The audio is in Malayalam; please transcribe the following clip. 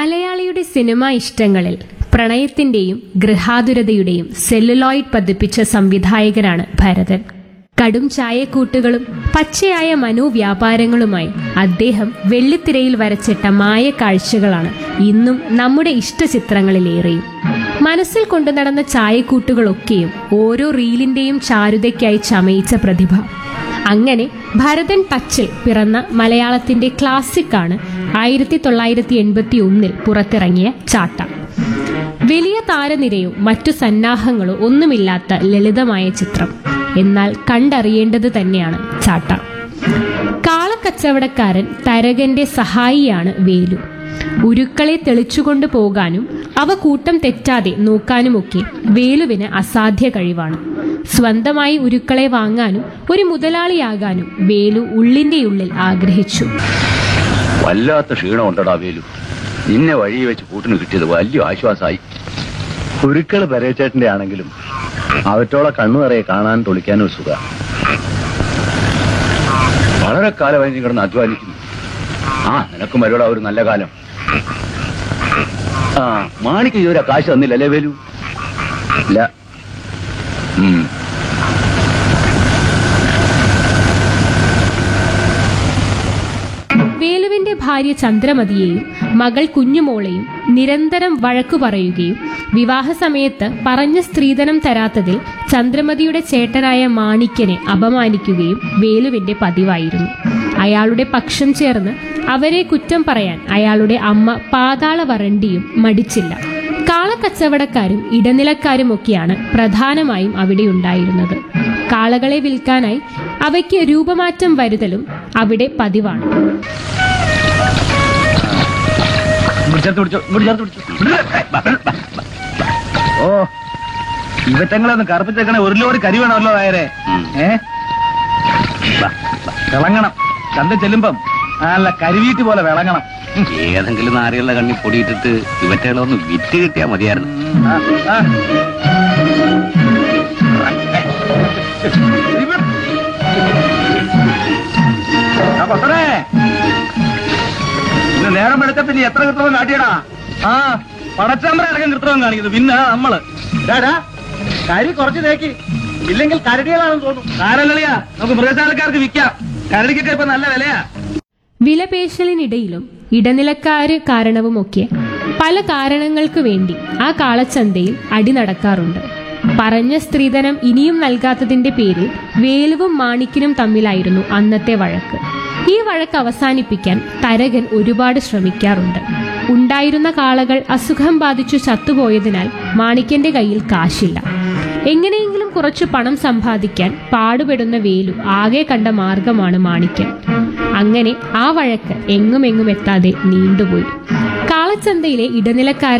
മലയാളിയുടെ സിനിമാ ഇഷ്ടങ്ങളിൽ പ്രണയത്തിന്റെയും ഗൃഹാതുരതയുടെയും സെല്ലുലോയിഡ് പതിപ്പിച്ച സംവിധായകനാണ് ഭരതൻ കടും ചായക്കൂട്ടുകളും പച്ചയായ മനോവ്യാപാരങ്ങളുമായി അദ്ദേഹം വെള്ളിത്തിരയിൽ വരച്ചിട്ട മായ കാഴ്ചകളാണ് ഇന്നും നമ്മുടെ ഇഷ്ടചിത്രങ്ങളിലേറെയും മനസ്സിൽ കൊണ്ടു നടന്ന ചായക്കൂട്ടുകളൊക്കെയും ഓരോ റീലിന്റെയും ചാരുതയ്ക്കായി ചമയിച്ച പ്രതിഭ അങ്ങനെ ഭരതൻ ടച്ചിൽ പിറന്ന മലയാളത്തിന്റെ ക്ലാസിക്കാണ് ആയിരത്തി തൊള്ളായിരത്തി എൺപത്തി ഒന്നിൽ പുറത്തിറങ്ങിയ ചാട്ട വലിയ താരനിരയോ മറ്റു സന്നാഹങ്ങളോ ഒന്നുമില്ലാത്ത ലളിതമായ ചിത്രം എന്നാൽ കണ്ടറിയേണ്ടത് തന്നെയാണ് ചാട്ട കാളക്കച്ചവടക്കാരൻ തരകന്റെ സഹായിയാണ് വേലു ഉരുക്കളെ തെളിച്ചുകൊണ്ട് പോകാനും അവ കൂട്ടം തെറ്റാതെ നോക്കാനുമൊക്കെ വേലുവിന് അസാധ്യ കഴിവാണ് സ്വന്തമായി ഉരുക്കളെ വാങ്ങാനും ഒരു മുതലാളിയാകാനും വേലു ഉള്ളിന്റെ ഉള്ളിൽ ആഗ്രഹിച്ചു വല്ലാത്ത ക്ഷീണം ഉണ്ടടാ വേലു നിന്നെ വഴി വെച്ച് കൂട്ടിന് കിട്ടിയത് വലിയ ആശ്വാസമായി കുരുക്കള് പരേച്ചേട്ടന്റെ ആണെങ്കിലും അവറ്റോളെ കണ്ണു നിറയെ കാണാൻ തൊളിക്കാനും ഒരു സുഖ വളരെ കാലമായി നീ കിടന്ന് അധ്വാനിക്കുന്നു ആ നിനക്കും വരോടാ ഒരു നല്ല കാലം ആ മാണിക്ക് ഇതുവരെ കാശ് തന്നില്ലല്ലേ വേലു ഇല്ല ഉം. വേലുവിന്റെ ഭാര്യ ചന്ദ്രമതിയെയും മകൾ കുഞ്ഞുമോളെയും നിരന്തരം വഴക്കു പറയുകയും വിവാഹ സമയത്ത് പറഞ്ഞ സ്ത്രീധനം തരാത്തതിൽ ചന്ദ്രമതിയുടെ ചേട്ടനായ മാണിക്യനെ അപമാനിക്കുകയും വേലുവിന്റെ പതിവായിരുന്നു അയാളുടെ പക്ഷം ചേർന്ന് അവരെ കുറ്റം പറയാൻ അയാളുടെ അമ്മ പാതാള വരണ്ടിയും മടിച്ചില്ല കാളക്കച്ചവടക്കാരും ഇടനിലക്കാരുമൊക്കെയാണ് പ്രധാനമായും അവിടെ ഉണ്ടായിരുന്നത് കാളകളെ വിൽക്കാനായി അവയ്ക്ക് രൂപമാറ്റം വരുത്തലും അവിടെ പതിവാണ് ഇങ്ങോട്ട് ചേർത്ത് പിടിച്ചോ, ഇങ്ങോട്ട് ചേർത്ത് പിടിച്ചോ. ഓ ഇവറ്റങ്ങളൊന്ന് കറുപ്പിച്ചേക്കണേ ഒരു ലോറി കരി വേണമല്ലോ നായരെ ഉം. ഏ ബാ, ബാ, വിളങ്ങണം ചന്ത ചെല്ലുമ്പം നല്ല കരിവീറ്റ് പോലെ വിളങ്ങണം ഉം. ഏതെങ്കിലും നാരികളുടെ കണ്ണി പൊടിയിട്ടിട്ട് ഇവറ്റകളൊന്ന് വിറ്റ് കിട്ടിയാ മതിയായിരുന്നു ആ, ആ. ഇവ- ആ, കൊത്തനെ. ഇന്ന് നേരം വെളുക്കത്തിൽ നീ എത്ര കൃത്രിമം കാട്ടിയടാ ആ പടച്ചാമ്പര അടക്കം കൃത്രിമം കാണിക്കുന്നത് പിന്നെ നമ്മള് ഡാടാ കരി കുറച്ച് തേക്കി ഇല്ലെങ്കിൽ കരടികളാണെന്ന് തോന്നുന്നു കാരളിയാ നമുക്ക് മൃഗശാലക്കാർക്ക് വിൽക്കാം കരടിക്കൊക്കെ ഇപ്പൊ നല്ല വിലയാ വിലപേശലിനിടയിലും ഇടനിലക്കാര് കാരണവുമൊക്കെ പല കാരണങ്ങൾക്ക് വേണ്ടി ആ കാളച്ചന്തയിൽ അടി നടക്കാറുണ്ട് പറഞ്ഞ സ്ത്രീധനം ഇനിയും നൽകാത്തതിന്റെ പേരിൽ വേലുവും മാണിക്കിനും തമ്മിലായിരുന്നു അന്നത്തെ വഴക്ക് ഈ വഴക്ക് അവസാനിപ്പിക്കാൻ തരകൻ ഒരുപാട് ശ്രമിക്കാറുണ്ട് ഉണ്ടായിരുന്ന കാളകൾ അസുഖം ബാധിച്ചു ചത്തുപോയതിനാൽ മാണിക്കന്റെ കയ്യിൽ കാശില്ല എങ്ങനെയെങ്കിലും കുറച്ചു പണം സമ്പാദിക്കാൻ പാടുപെടുന്ന വേലു ആകെ കണ്ട മാർഗമാണ് മാണിക്യൻ അങ്ങനെ ആ വഴക്ക് എങ്ങുമെങ്ങും എത്താതെ നീണ്ടുപോയി കാളച്ചന്തയിലെ ഇടനിലക്കാരൻ